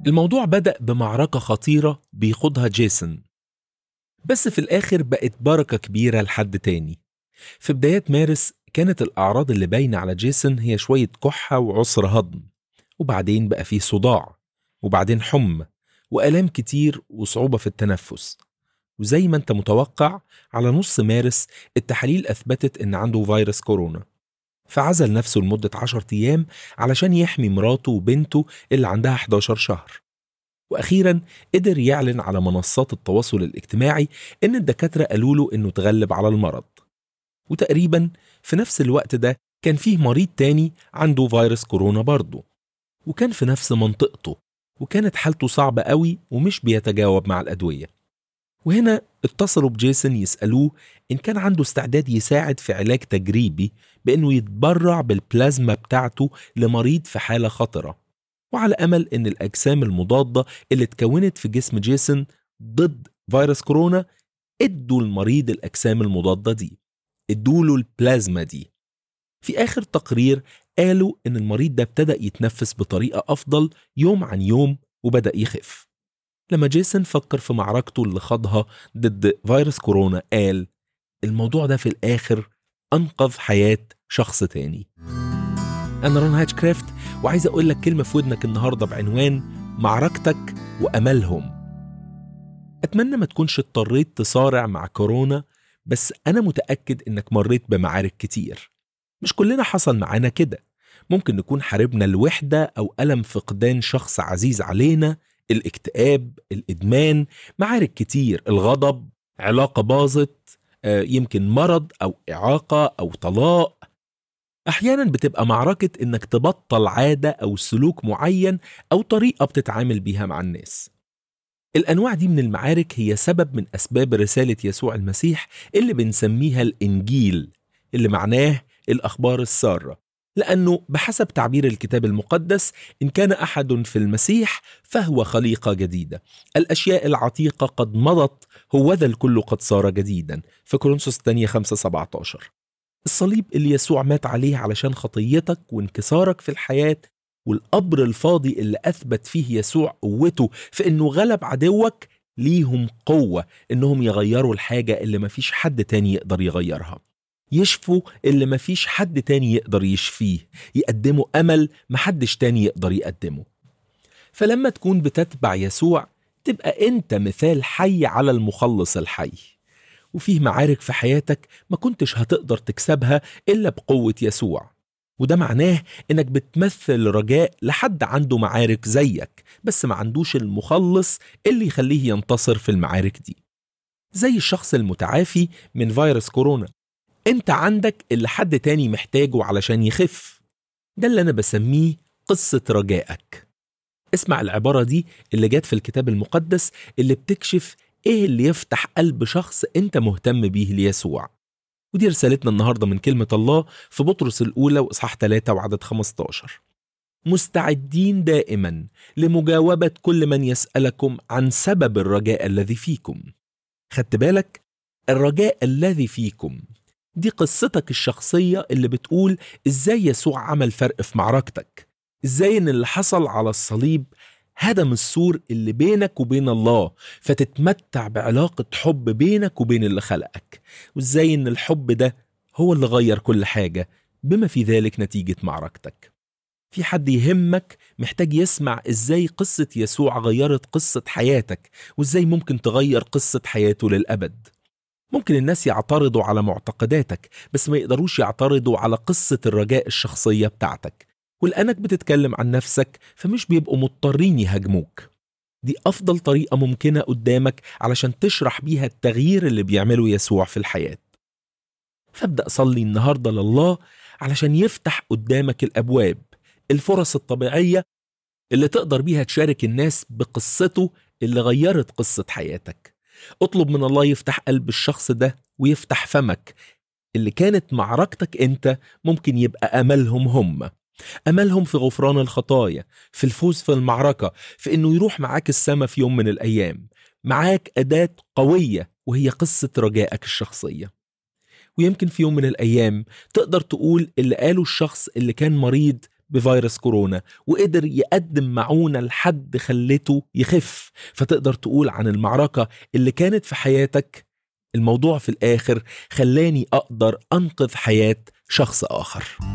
الموضوع بدأ بمعركة خطيرة بيخوضها جيسون بس في الآخر بقت بركة كبيرة لحد تاني في بدايات مارس كانت الأعراض اللي باينة على جيسون هي شوية كحة وعسر هضم وبعدين بقى فيه صداع وبعدين حمى وآلام كتير وصعوبة في التنفس وزي ما انت متوقع على نص مارس التحاليل أثبتت إن عنده فيروس كورونا فعزل نفسه لمدة 10 أيام علشان يحمي مراته وبنته اللي عندها 11 شهر وأخيرا قدر يعلن على منصات التواصل الاجتماعي إن الدكاترة قالوا له إنه تغلب على المرض وتقريبا في نفس الوقت ده كان فيه مريض تاني عنده فيروس كورونا برضه وكان في نفس منطقته وكانت حالته صعبة قوي ومش بيتجاوب مع الأدوية وهنا اتصلوا بجيسون يسألوه إن كان عنده استعداد يساعد في علاج تجريبي بإنه يتبرع بالبلازما بتاعته لمريض في حالة خطرة وعلى أمل إن الأجسام المضادة اللي اتكونت في جسم جيسون ضد فيروس كورونا ادوا المريض الأجسام المضادة دي ادوا له البلازما دي في آخر تقرير قالوا إن المريض ده ابتدأ يتنفس بطريقة أفضل يوم عن يوم وبدأ يخف لما جيسون فكر في معركته اللي خاضها ضد فيروس كورونا قال الموضوع ده في الآخر أنقذ حياة شخص تاني أنا رون هاتشكرافت وعايز أقول لك كلمة في ودنك النهاردة بعنوان معركتك وأملهم أتمنى ما تكونش اضطريت تصارع مع كورونا بس أنا متأكد إنك مريت بمعارك كتير مش كلنا حصل معانا كده ممكن نكون حاربنا الوحدة أو ألم فقدان شخص عزيز علينا الاكتئاب الإدمان معارك كتير الغضب علاقة باظت آه، يمكن مرض أو إعاقة أو طلاق أحيانا بتبقى معركة إنك تبطل عادة أو سلوك معين أو طريقة بتتعامل بيها مع الناس الأنواع دي من المعارك هي سبب من أسباب رسالة يسوع المسيح اللي بنسميها الإنجيل اللي معناه الأخبار السارة لأنه بحسب تعبير الكتاب المقدس إن كان أحد في المسيح فهو خليقة جديدة الأشياء العتيقة قد مضت هوذا الكل قد صار جديدا في كورنثوس الثانية 5 17 الصليب اللي يسوع مات عليه علشان خطيتك وانكسارك في الحياة والقبر الفاضي اللي أثبت فيه يسوع قوته في إنه غلب عدوك ليهم قوة إنهم يغيروا الحاجة اللي مفيش حد تاني يقدر يغيرها يشفوا اللي مفيش حد تاني يقدر يشفيه يقدموا أمل محدش تاني يقدر يقدمه فلما تكون بتتبع يسوع تبقى أنت مثال حي على المخلص الحي وفيه معارك في حياتك ما كنتش هتقدر تكسبها إلا بقوة يسوع وده معناه إنك بتمثل رجاء لحد عنده معارك زيك بس ما عندوش المخلص اللي يخليه ينتصر في المعارك دي زي الشخص المتعافي من فيروس كورونا انت عندك اللي حد تاني محتاجه علشان يخف ده اللي انا بسميه قصة رجائك اسمع العبارة دي اللي جت في الكتاب المقدس اللي بتكشف ايه اللي يفتح قلب شخص انت مهتم بيه ليسوع ودي رسالتنا النهاردة من كلمة الله في بطرس الأولى وإصحاح 3 وعدد 15 مستعدين دائما لمجاوبة كل من يسألكم عن سبب الرجاء الذي فيكم خدت بالك الرجاء الذي فيكم دي قصتك الشخصية اللي بتقول ازاي يسوع عمل فرق في معركتك ازاي ان اللي حصل على الصليب هدم السور اللي بينك وبين الله فتتمتع بعلاقة حب بينك وبين اللي خلقك وازاي ان الحب ده هو اللي غير كل حاجة بما في ذلك نتيجة معركتك في حد يهمك محتاج يسمع ازاي قصة يسوع غيرت قصة حياتك وازاي ممكن تغير قصة حياته للأبد ممكن الناس يعترضوا على معتقداتك بس ما يقدروش يعترضوا على قصة الرجاء الشخصية بتاعتك ولأنك بتتكلم عن نفسك فمش بيبقوا مضطرين يهاجموك دي أفضل طريقة ممكنة قدامك علشان تشرح بيها التغيير اللي بيعمله يسوع في الحياة فابدأ صلي النهاردة لله علشان يفتح قدامك الأبواب الفرص الطبيعية اللي تقدر بيها تشارك الناس بقصته اللي غيرت قصة حياتك اطلب من الله يفتح قلب الشخص ده ويفتح فمك اللي كانت معركتك انت ممكن يبقى املهم هم املهم في غفران الخطايا في الفوز في المعركه في انه يروح معاك السما في يوم من الايام معاك اداه قويه وهي قصه رجائك الشخصيه ويمكن في يوم من الايام تقدر تقول اللي قاله الشخص اللي كان مريض بفيروس كورونا وقدر يقدم معونة لحد خلته يخف فتقدر تقول عن المعركة اللي كانت في حياتك الموضوع في الآخر خلاني أقدر أنقذ حياة شخص آخر